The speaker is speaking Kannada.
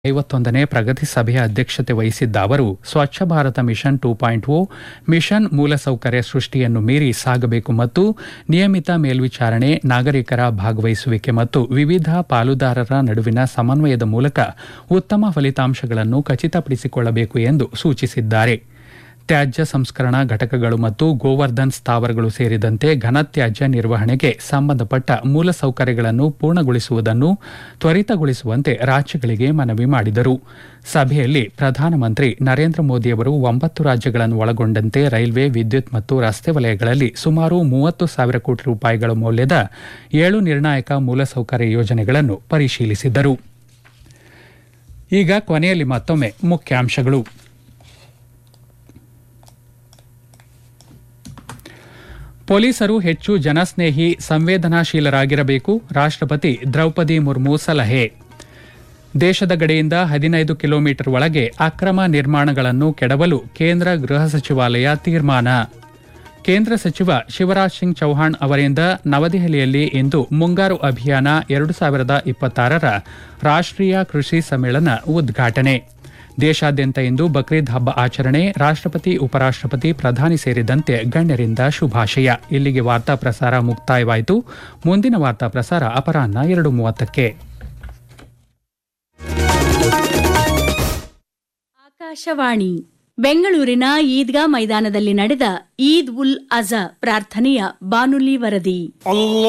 ಐವತ್ತೊಂದನೇ ಪ್ರಗತಿ ಸಭೆಯ ಅಧ್ಯಕ್ಷತೆ ವಹಿಸಿದ್ದ ಅವರು Swachh Bharat mission two point O mission ಮೂಲಸೌಕರ್ಯ ಸೃಷ್ಟಿಯನ್ನು ಮೀರಿ ಸಾಗಬೇಕು ಮತ್ತು ನಿಯಮಿತ ಮೇಲ್ವಿಚಾರಣೆ ನಾಗರಿಕರ ಭಾಗವಹಿಸುವಿಕೆ ಮತ್ತು ವಿವಿಧ ಪಾಲುದಾರರ ನಡುವಿನ ಸಮನ್ವಯದ ಮೂಲಕ ಉತ್ತಮ ಫಲಿತಾಂಶಗಳನ್ನು ಖಚಿತಪಡಿಸಿಕೊಳ್ಳಬೇಕು ಎಂದು ಸೂಚಿಸಿದ್ದಾರೆ ತ್ಯಾಜ್ಯ ಸಂಸ್ಕರಣಾ ಘಟಕಗಳು ಮತ್ತು ಗೋವರ್ಧನ್ ಸ್ಥಾವರಗಳು ಸೇರಿದಂತೆ ಘನತ್ಯಾಜ್ಯ ನಿರ್ವಹಣೆಗೆ ಸಂಬಂಧಪಟ್ಟ ಮೂಲಸೌಕರ್ಯಗಳನ್ನು ಪೂರ್ಣಗೊಳಿಸುವುದನ್ನು ತ್ವರಿತಗೊಳಿಸುವಂತೆ ರಾಜ್ಯಗಳಿಗೆ ಮನವಿ ಮಾಡಿದರು ಸಭೆಯಲ್ಲಿ ಪ್ರಧಾನಮಂತ್ರಿ ನರೇಂದ್ರ ಮೋದಿಯವರು ಒಂಬತ್ತು ರಾಜ್ಯಗಳನ್ನು ಒಳಗೊಂಡಂತೆ ರೈಲ್ವೆ ವಿದ್ಯುತ್ ಮತ್ತು ರಸ್ತೆ ವಲಯಗಳಲ್ಲಿ ಸುಮಾರು ಮೂವತ್ತು ಸಾವಿರ ಕೋಟಿ ರೂಪಾಯಿಗಳ ಮೌಲ್ಯದ ಏಳು ನಿರ್ಣಾಯಕ ಮೂಲಸೌಕರ್ಯ ಯೋಜನೆಗಳನ್ನು ಪರಿಶೀಲಿಸಿದರು ಈಗ ಕೊನೆಯಲ್ಲಿ ಮತ್ತೊಮ್ಮೆ ಮುಖ್ಯಾಂಶಗಳು ಪೊಲೀಸರು ಹೆಚ್ಚು ಜನಸ್ನೇಹಿ ಸಂವೇದನಾಶೀಲರಾಗಿರಬೇಕು ರಾಷ್ಟ್ರಪತಿ ದ್ರೌಪದಿ ಮುರ್ಮು ಸಲಹೆ ದೇಶದ ಗಡಿಯಿಂದ ಹದಿನೈದು ಕಿಲೋಮೀಟರ್ ಒಳಗೆ ಅಕ್ರಮ ನಿರ್ಮಾಣಗಳನ್ನು ಕೆಡವಲು ಕೇಂದ್ರ ಗೃಹ ಸಚಿವಾಲಯ ತೀರ್ಮಾನ ಕೇಂದ್ರ ಸಚಿವ ಶಿವರಾಜ್ ಸಿಂಗ್ ಚೌಹಾಣ್ ಅವರಿಂದ ನವದೆಹಲಿಯಲ್ಲಿ ಇಂದು ಮುಂಗಾರು ಅಭಿಯಾನ ಎರಡು ಸಾವಿರದ ಇಪ್ಪತ್ತಾರರ ರಾಷ್ಟ್ರೀಯ ಕೃಷಿ ಸಮ್ಮೇಳನ ಉದ್ಘಾಟನೆ ದೇಶಾದ್ಯಂತ ಇಂದು ಬಕ್ರೀದ್ ಹಬ್ಬ ಆಚರಣೆ ರಾಷ್ಟ್ರಪತಿ ಉಪರಾಷ್ಟ್ರಪತಿ ಪ್ರಧಾನಿ ಸೇರಿದಂತೆ ಗಣ್ಯರಿಂದ ಶುಭಾಶಯ ಇಲ್ಲಿಗೆ ವಾರ್ತಾ ಪ್ರಸಾರ ಮುಕ್ತಾಯವಾಯಿತು ಮುಂದಿನ ವಾರ್ತಾ ಪ್ರಸಾರ ಅಪರಾಹ್ನ ಎರಡು ಮೂವತ್ತಕ್ಕೆ ಆಕಾಶವಾಣಿ ಬೆಂಗಳೂರಿನ ಈದ್ಗಾ ಮೈದಾನದಲ್ಲಿ ನಡೆದ ಈದ್ ಉಲ್ ಅಜಾ ಪ್ರಾರ್ಥನೆಯ ಬಾನುಲಿ ವರದಿ Allah